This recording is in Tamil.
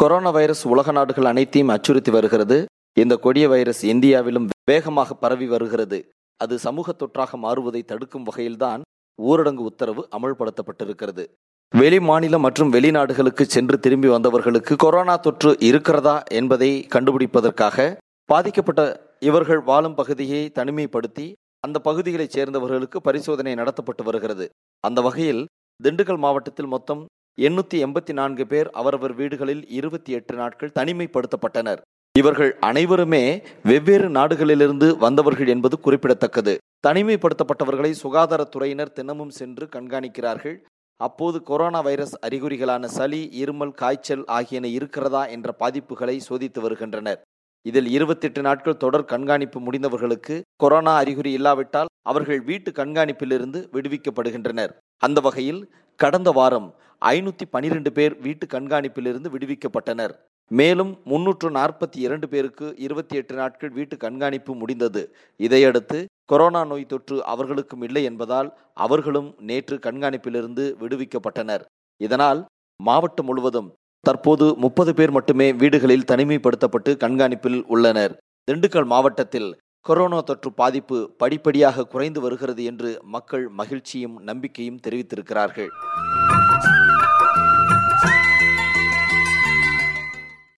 கொரோனா வைரஸ் உலக நாடுகள் அனைத்தையும் அச்சுறுத்தி வருகிறது இந்த கொடிய வைரஸ் இந்தியாவிலும் வேகமாக பரவி வருகிறது அது சமூக தொற்றாக மாறுவதை தடுக்கும் வகையில்தான் ஊரடங்கு உத்தரவு அமல்படுத்தப்பட்டிருக்கிறது வெளி மாநிலம் மற்றும் வெளிநாடுகளுக்கு சென்று திரும்பி வந்தவர்களுக்கு கொரோனா தொற்று இருக்கிறதா என்பதை கண்டுபிடிப்பதற்காக பாதிக்கப்பட்ட இவர்கள் வாழும் பகுதியை தனிமைப்படுத்தி அந்த பகுதிகளைச் சேர்ந்தவர்களுக்கு பரிசோதனை நடத்தப்பட்டு வருகிறது அந்த வகையில் திண்டுக்கல் மாவட்டத்தில் மொத்தம் எண்ணூத்தி எண்பத்தி நான்கு பேர் அவரவர் வீடுகளில் இருபத்தி எட்டு நாட்கள் தனிமைப்படுத்தப்பட்டனர் இவர்கள் அனைவருமே வெவ்வேறு நாடுகளிலிருந்து வந்தவர்கள் என்பது குறிப்பிடத்தக்கது தனிமைப்படுத்தப்பட்டவர்களை சுகாதாரத்துறையினர் தினமும் சென்று கண்காணிக்கிறார்கள் அப்போது கொரோனா வைரஸ் அறிகுறிகளான சளி இருமல் காய்ச்சல் ஆகியன இருக்கிறதா என்ற பாதிப்புகளை சோதித்து வருகின்றனர் இதில் இருபத்தெட்டு நாட்கள் தொடர் கண்காணிப்பு முடிந்தவர்களுக்கு கொரோனா அறிகுறி இல்லாவிட்டால் அவர்கள் வீட்டு கண்காணிப்பிலிருந்து விடுவிக்கப்படுகின்றனர் அந்த வகையில் கடந்த வாரம் ஐநூத்தி பனிரெண்டு பேர் வீட்டு கண்காணிப்பிலிருந்து விடுவிக்கப்பட்டனர் மேலும் முன்னூற்று நாற்பத்தி இரண்டு பேருக்கு இருபத்தி எட்டு நாட்கள் வீட்டு கண்காணிப்பு முடிந்தது இதையடுத்து கொரோனா நோய் தொற்று அவர்களுக்கும் இல்லை என்பதால் அவர்களும் நேற்று கண்காணிப்பிலிருந்து விடுவிக்கப்பட்டனர் இதனால் மாவட்டம் முழுவதும் தற்போது முப்பது பேர் மட்டுமே வீடுகளில் தனிமைப்படுத்தப்பட்டு கண்காணிப்பில் உள்ளனர் திண்டுக்கல் மாவட்டத்தில் கொரோனா தொற்று பாதிப்பு படிப்படியாக குறைந்து வருகிறது என்று மக்கள் மகிழ்ச்சியும் நம்பிக்கையும் தெரிவித்திருக்கிறார்கள்